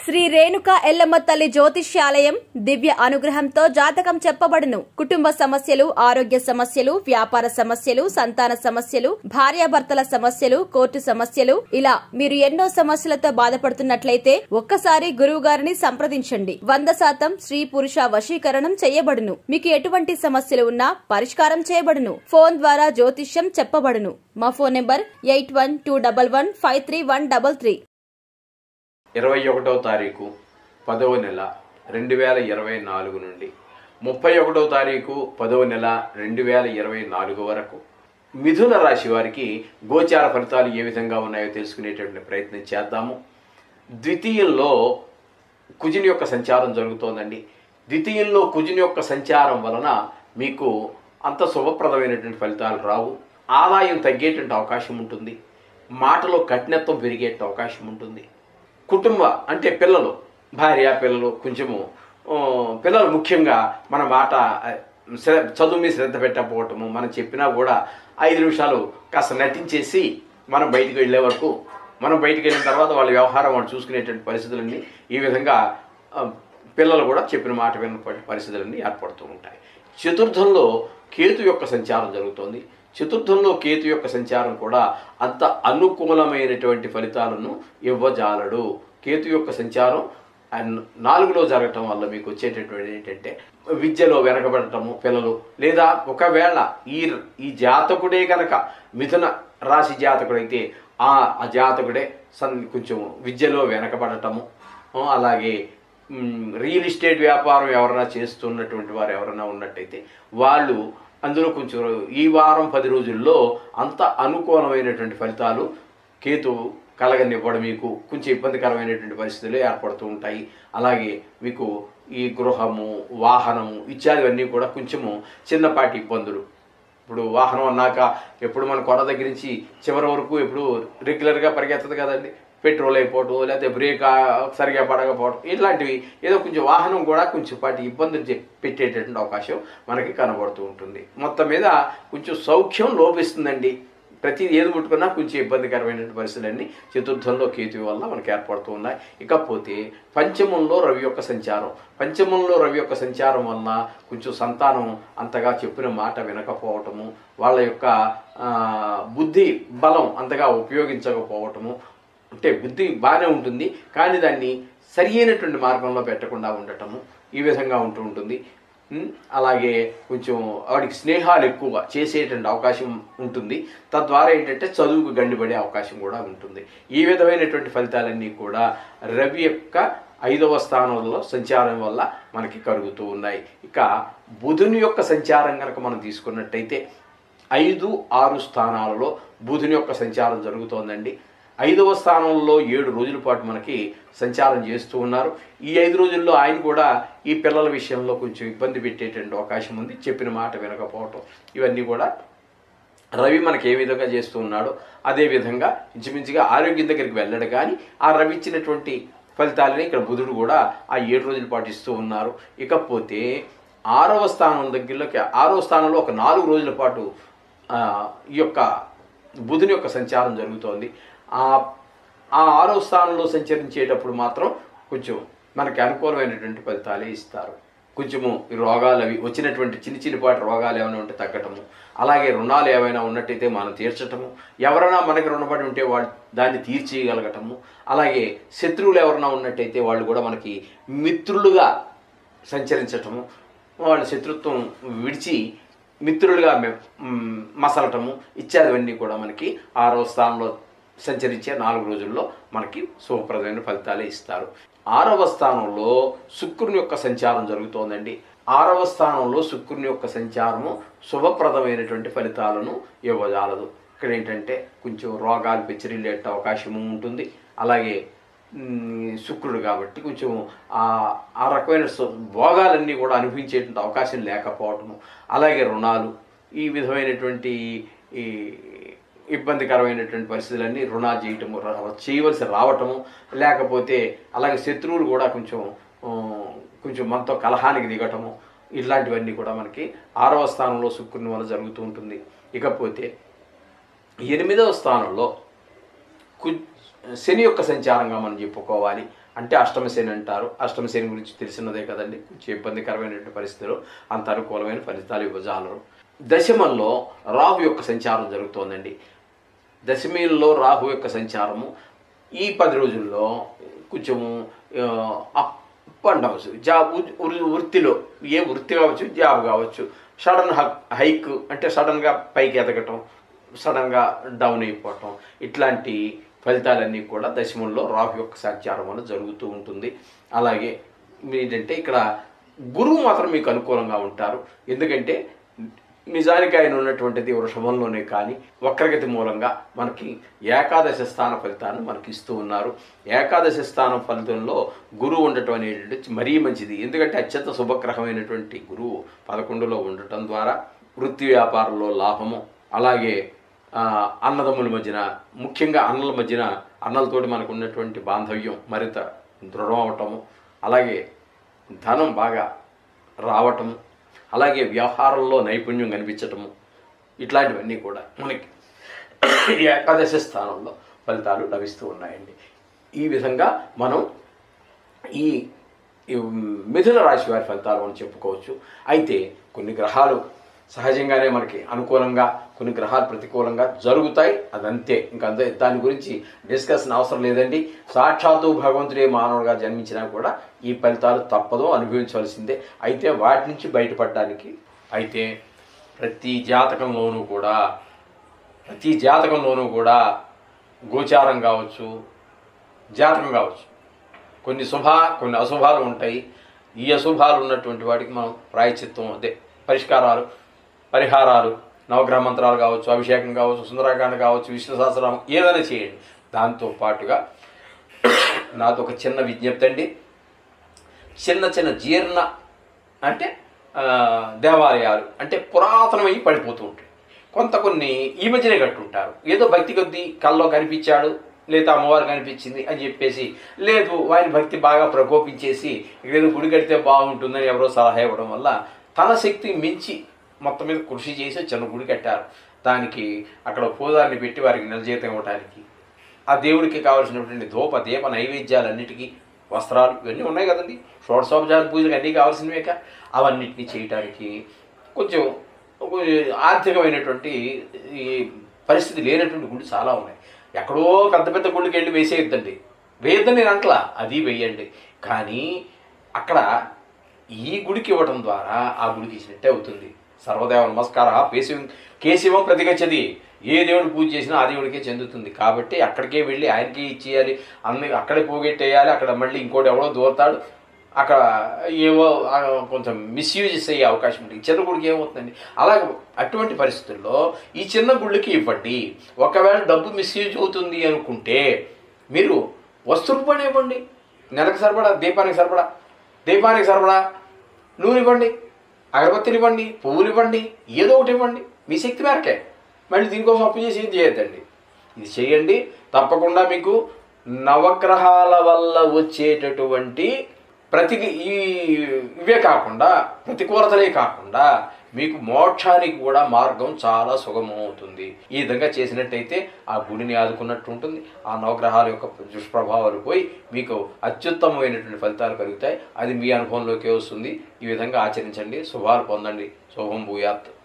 శ్రీ రేణుక ఎల్లమ్మ తల్లి జ్యోతిష్యాలయం దివ్య అనుగ్రహంతో జాతకం చెప్పబడును కుటుంబ సమస్యలు ఆరోగ్య సమస్యలు వ్యాపార సమస్యలు సంతాన సమస్యలు భార్యాభర్తల సమస్యలు కోర్టు సమస్యలు ఇలా మీరు ఎన్నో సమస్యలతో బాధపడుతున్నట్లయితే ఒక్కసారి గురువు గారిని సంప్రదించండి వంద శాతం స్త్రీ పురుష వశీకరణం చేయబడును మీకు ఎటువంటి సమస్యలు ఉన్నా పరిష్కారం చేయబడును ఫోన్ ద్వారా జ్యోతిష్యం చెప్పబడును మా phone number eight one two double one five three one double three ఇరవై ఒకటవ తారీఖు పదవ నెల రెండు వేల ఇరవై నాలుగు నుండి ముప్పై ఒకటవ తారీఖు పదవ నెల రెండు వేల ఇరవై నాలుగు వరకు మిథున రాశి వారికి గోచార ఫలితాలు ఏ విధంగా ఉన్నాయో తెలుసుకునేటువంటి ప్రయత్నం చేద్దాము ద్వితీయంలో కుజుని యొక్క సంచారం జరుగుతోందండి ద్వితీయంలో కుజుని యొక్క సంచారం వలన మీకు అంత శుభప్రదమైనటువంటి ఫలితాలు రావు ఆదాయం తగ్గేటువంటి అవకాశం ఉంటుంది మాటలో కఠినత్వం పెరిగేట అవకాశం ఉంటుంది కుటుంబ అంటే పిల్లలు భార్య పిల్లలు కొంచెము ఆ, పిల్లలు ముఖ్యంగా మన మాట ఆ, శ్ర- చదువు మీద శ్రద్ధ పెట్టకపోవటము మనం చెప్పినా కూడా ఐదు నిమిషాలు కాస్త నటించేసి మనం బయటికి వెళ్ళే వరకు మనం బయటికి వెళ్ళిన తర్వాత వాళ్ళ వ్యవహారం వాళ్ళు చూసుకునేటువంటి పరిస్థితులన్నీ ఈ విధంగా ఆ, పిల్లలు కూడా చెప్పిన మాట విన్నటువంటి పరిస్థితులన్నీ ఏర్పడుతూ ఉంటాయి చతుర్థంలో కేతు యొక్క సంచారం జరుగుతోంది చతుర్థంలో కేతు యొక్క సంచారం కూడా అంత అనుకూలమైనటువంటి ఫలితాలను ఇవ్వజాలడు కేతు యొక్క సంచారం అండ్ నాలుగులో జరగటం వల్ల మీకు వచ్చేటటువంటి ఏంటంటే విద్యలో వెనకబడటము పిల్లలు లేదా ఒకవేళ ఈ ఈ జాతకుడే కనుక మిథున రాశి జాతకుడైతే ఆ ఆ జాతకుడే సన్ కొంచెం విద్యలో వెనకబడటము ఆ, అలాగే మ్, రియల్ ఎస్టేట్ వ్యాపారం ఎవరైనా చేస్తున్నటువంటి వారు ఎవరైనా ఉన్నట్టయితే వాళ్ళు అందులో కొంచెం ఈ వారం పది రోజుల్లో అంత అనుకూలమైనటువంటి ఫలితాలు కేతు కలగనివ్వడం మీకు కొంచెం ఇబ్బందికరమైనటువంటి పరిస్థితులు ఏర్పడుతూ ఉంటాయి అలాగే మీకు ఈ గృహము వాహనము ఇత్యాదివన్నీ కూడా కొంచెము చిన్నపాటి ఇబ్బందులు ఇప్పుడు వాహనం అన్నాక ఎప్పుడు మన కొర దగ్గర నుంచి చివరి వరకు ఎప్పుడు రెగ్యులర్గా పరిగెత్తదు కదండి పెట్రోల్ అయిపోవటం లేకపోతే బ్రేక్ ఆ- సరిగా పడకపోవడం ఇట్లాంటివి ఏదో కొంచెం వాహనం కూడా కొంచెం పాటి ఇబ్బందులు చె- పెట్టేటటువంటి అవకాశం మనకి కనబడుతూ ఉంటుంది మొత్తం మీద కొంచెం సౌఖ్యం లోపిస్తుందండి ప్రతి ఏది ముట్టుకున్నా కొంచెం ఇబ్బందికరమైనటువంటి పరిస్థితులన్నీ చతుర్థంలో కేతు వల్ల మనకి ఏర్పడుతూ ఉన్నాయి ఇకపోతే పంచమంలో రవి యొక్క సంచారం పంచమంలో రవి యొక్క సంచారం వల్ల కొంచెం సంతానం అంతగా చెప్పిన మాట వినకపోవటము వాళ్ళ యొక్క ఆ, బుద్ధి బలం అంతగా ఉపయోగించకపోవటము అంటే బుద్ధి బాగానే ఉంటుంది కానీ దాన్ని సరి అయినటువంటి మార్గంలో పెట్టకుండా ఉండటము ఈ విధంగా ఉంటూ ఉంటుంది ఉమ్, అలాగే కొంచెం వాడికి స్నేహాలు ఎక్కువ చేసేటువంటి అవకాశం ఉంటుంది తద్వారా ఏంటంటే చదువుకు గండిపడే అవకాశం కూడా ఉంటుంది ఈ విధమైనటువంటి ఫలితాలన్నీ కూడా రవి యొక్క ఐదవ స్థానంలో సంచారం వల్ల మనకి కలుగుతూ ఉన్నాయి ఇక బుధుని యొక్క సంచారం కనుక మనం తీసుకున్నట్టయితే ఐదు ఆరు స్థానాలలో బుధుని యొక్క సంచారం జరుగుతోందండి ఐదవ స్థానంలో ఏడు రోజుల పాటు మనకి సంచారం చేస్తూ ఉన్నారు ఈ ఐదు రోజుల్లో ఆయన కూడా ఈ పిల్లల విషయంలో కొంచెం ఇబ్బంది పెట్టేటువంటి అవకాశం ఉంది చెప్పిన మాట వినకపోవటం ఇవన్నీ కూడా రవి మనకి ఏ విధంగా చేస్తూ ఉన్నాడో అదే విధంగా ఇంచుమించుగా ఆరోగ్యం దగ్గరికి వెళ్ళడు కానీ ఆ రవి ఇచ్చినటువంటి ఫలితాలని ఇక్కడ బుధుడు కూడా ఆ ఏడు రోజులు పాటిస్తూ ఉన్నారు ఇకపోతే ఆరవ స్థానం దగ్గరలోకి ఆరవ స్థానంలో ఒక నాలుగు రోజుల పాటు ఆ, ఈ యొక్క బుధుని యొక్క సంచారం జరుగుతోంది ఆ ఆ ఆరవ స్థానంలో సంచరించేటప్పుడు మాత్రం కొంచెం మనకి అనుకూలమైనటువంటి ఫలితాలే ఇస్తారు కొంచెము ఈ రోగాలు అవి వచ్చినటువంటి చిన్న చిన్నపాటి రోగాలు ఏమైనా ఉంటే తగ్గటము అలాగే రుణాలు ఏమైనా ఉన్నట్టయితే మనం తీర్చటము ఎవరైనా మనకి రుణపడి ఉంటే వాళ్ళు దాన్ని తీర్చేయగలగటము అలాగే శత్రువులు ఎవరైనా ఉన్నట్టయితే వాళ్ళు కూడా మనకి మిత్రులుగా సంచరించటము వాళ్ళ శత్రుత్వం విడిచి మిత్రులుగా మె- మ్, మసలటము ఇత్యాదివన్నీ కూడా మనకి ఆరో స్థానంలో సంచరించే నాలుగు రోజుల్లో మనకి శుభప్రదమైన ఫలితాలే ఇస్తారు ఆరవ స్థానంలో శుక్రుని యొక్క సంచారం జరుగుతోందండి ఆరవ స్థానంలో శుక్రుని యొక్క సంచారము శుభప్రదమైనటువంటి ఫలితాలను ఇవ్వజాలదు ఇక్కడ ఏంటంటే కొంచెం రోగాలు పెచ్చరిల్లే అవకాశము ఉంటుంది అలాగే మ్, శుక్రుడు కాబట్టి కొంచెం ఆ ఆ రకమైన సు- భోగాలన్నీ కూడా అనుభవించేటువంటి అవకాశం లేకపోవటము అలాగే రుణాలు ఈ విధమైనటువంటి ఈ ఇబ్బందికరమైనటువంటి పరిస్థితులన్నీ రుణాలు చేయటము రా- చేయవలసి రావటము లేకపోతే అలాగే శత్రువులు కూడా కొంచెం ఆ, కొంచెం మనతో కలహానికి దిగటము ఇలాంటివన్నీ కూడా మనకి ఆరవ స్థానంలో శుక్రుని వల్ల జరుగుతూ ఉంటుంది ఇకపోతే ఎనిమిదవ స్థానంలో కు శని యొక్క సంచారంగా మనం చెప్పుకోవాలి అంటే అష్టమశని అంటారు అష్టమశని గురించి తెలిసినదే కదండి కొంచెం ఇబ్బందికరమైనటువంటి పరిస్థితులు అంత అనుకూలమైన ఫలితాలు ఇవ్వజాలరు దశమంలో రాహు యొక్క సంచారం జరుగుతోందండి దశమిలో రాహు యొక్క సంచారము ఈ పది రోజుల్లో కొంచెము అప్ అండ్ డౌన్స్ జాబ్ వృ- వృత్తిలో ఏ వృత్తి కావచ్చు జాబ్ కావచ్చు సడన్ హైక్ అంటే సడన్గా పైకి ఎదగటం సడన్గా డౌన్ అయిపోవటం ఇట్లాంటి ఫలితాలన్నీ కూడా దశమంలో రాహు యొక్క సంచారం వల్ల జరుగుతూ ఉంటుంది అలాగే ఏంటంటే ఇక్కడ గురువు మాత్రం మీకు అనుకూలంగా ఉంటారు ఎందుకంటే నిజానికి ఆయన ఉన్నటువంటిది వృషభంలోనే కానీ వక్రగతి మూలంగా మనకి ఏకాదశ స్థాన ఫలితాన్ని మనకి ఇస్తూ ఉన్నారు ఏకాదశ స్థానం ఫలితంలో గురువు ఉండటం అనేటువంటి మరీ మంచిది ఎందుకంటే అత్యంత శుభగ్రహమైనటువంటి గురువు పదకొండులో ఉండటం ద్వారా వృత్తి వ్యాపారంలో లాభము అలాగే ఆ, అన్నదమ్ముల మధ్యన ముఖ్యంగా అన్నల మధ్యన అన్నలతోటి మనకు ఉన్నటువంటి బాంధవ్యం మరింత దృఢం అవటము అలాగే ధనం బాగా రావటము అలాగే వ్యవహారంలో నైపుణ్యం కనిపించటము ఇట్లాంటివన్నీ కూడా మనకి ఈ ఏకాదశ స్థానంలో ఫలితాలు లభిస్తూ ఉన్నాయండి ఈ విధంగా మనం ఈ ఈ మిథున రాశి వారి ఫలితాలు మనం చెప్పుకోవచ్చు అయితే కొన్ని గ్రహాలు సహజంగానే మనకి అనుకూలంగా కొన్ని గ్రహాలు ప్రతికూలంగా జరుగుతాయి అదంతే ఇంకా అంతే దాని గురించి డిస్కషన్ అవసరం లేదండి సాక్షాత్తు భగవంతుడే మానవుడిగా జన్మించినా కూడా ఈ ఫలితాలు తప్పదో అనుభవించవలసిందే అయితే వాటి నుంచి బయటపడడానికి అయితే ప్రతి జాతకంలోనూ కూడా ప్రతి జాతకంలోనూ కూడా గోచారం కావచ్చు జాతకం కావచ్చు కొన్ని శుభ కొన్ని అశుభాలు ఉంటాయి ఈ అశుభాలు ఉన్నటువంటి వాటికి మనం ప్రాయచిత్తం అదే పరిష్కారాలు పరిహారాలు నవగ్రహ మంత్రాలు కావచ్చు అభిషేకం కావచ్చు సుందరాకాండ కావచ్చు విష్ణు సహస్రం ఏదైనా చేయండి దాంతో పాటుగా నాది ఒక చిన్న విజ్ఞప్తి అండి చిన్న చిన్న జీర్ణ అంటే ఆ, దేవాలయాలు అంటే పురాతనమై పడిపోతూ ఉంటాయి కొంత కొన్ని ఈ మధ్యనే కట్టుంటారు ఏదో భక్తి కొద్దీ కల్లో కనిపించాడు లేదా అమ్మవారు కనిపించింది అని చెప్పేసి లేదు వారి భక్తి బాగా ప్రకోపించేసి ఏదో గుడి కడితే బాగుంటుందని ఎవరో సలహా ఇవ్వడం వల్ల తన శక్తి మించి మొత్తం మీద కృషి చేసి చిన్న గుడి కట్టారు దానికి అక్కడ పూజారిని పెట్టి వారికి నెల జీతం ఇవ్వడానికి ఆ దేవుడికి కావాల్సినటువంటి ధూప దీప నైవేద్యాలన్నిటికీ వస్త్రాలు ఇవన్నీ ఉన్నాయి కదండి షోడశోపచార పూజలకు అన్నీ కావాల్సినవేక అవన్నిటినీ చేయటానికి కొంచెం కొంచెం ఆర్థికమైనటువంటి ఈ పరిస్థితి లేనటువంటి గుళ్ళు చాలా ఉన్నాయి ఎక్కడో పెద్ద పెద్ద గుళ్ళకి వెళ్ళి వేసేయద్దండి వేయద్దని నేను అంటలా అది వేయండి కానీ అక్కడ ఈ గుడికి ఇవ్వటం ద్వారా ఆ గుడికి ఇచ్చినట్టే అవుతుంది సర్వదేవ నమస్కార పేశివం కేశవం ప్రతిగచ్చది ఏ దేవుడు పూజ చేసినా ఆ దేవుడికే చెందుతుంది కాబట్టి అక్కడికే వెళ్ళి ఆయనకి ఇచ్చేయాలి అన్ని అక్కడే పోగొట్టేయాలి అక్కడ మళ్ళీ ఇంకోటి ఎవడో దూరతాడు అక్కడ ఏవో ఆ, కొంచెం మిస్యూజెస్ అయ్యే అవకాశం ఉంటుంది ఈ చిన్న గుడికి ఏమవుతుందండి అలాగే అటువంటి పరిస్థితుల్లో ఈ చిన్న గుళ్ళకి ఇవ్వండి ఒకవేళ డబ్బు మిస్యూజ్ అవుతుంది అనుకుంటే మీరు వస్తు రూపాయలు ఇవ్వండి నెలకు సరిపడా దీపానికి సరిపడా దీపానికి సరిపడా నూనె ఇవ్వండి అగరబత్తిని ఇవ్వండి పువ్వులు ఇవ్వండి ఏదో ఒకటి ఇవ్వండి మీ శక్తి మేరకే మళ్ళీ దీనికోసం అప్పు చేసి ఏం చేయొద్దండి ఇది చేయండి తప్పకుండా మీకు నవగ్రహాల వల్ల వచ్చేటటువంటి ప్రతి ఈ ఇవే కాకుండా ప్రతికూలతలే కాకుండా మీకు మోక్షానికి కూడా మార్గం చాలా సుగమం అవుతుంది ఈ విధంగా చేసినట్టయితే ఆ గుడిని ఆదుకున్నట్టు ఉంటుంది ఆ నవగ్రహాల యొక్క దుష్ప్రభావాలు పోయి మీకు అత్యుత్తమమైనటువంటి ఫలితాలు కలుగుతాయి అది మీ అనుభవంలోకి వస్తుంది ఈ విధంగా ఆచరించండి శుభాలు పొందండి శుభం భూయాత్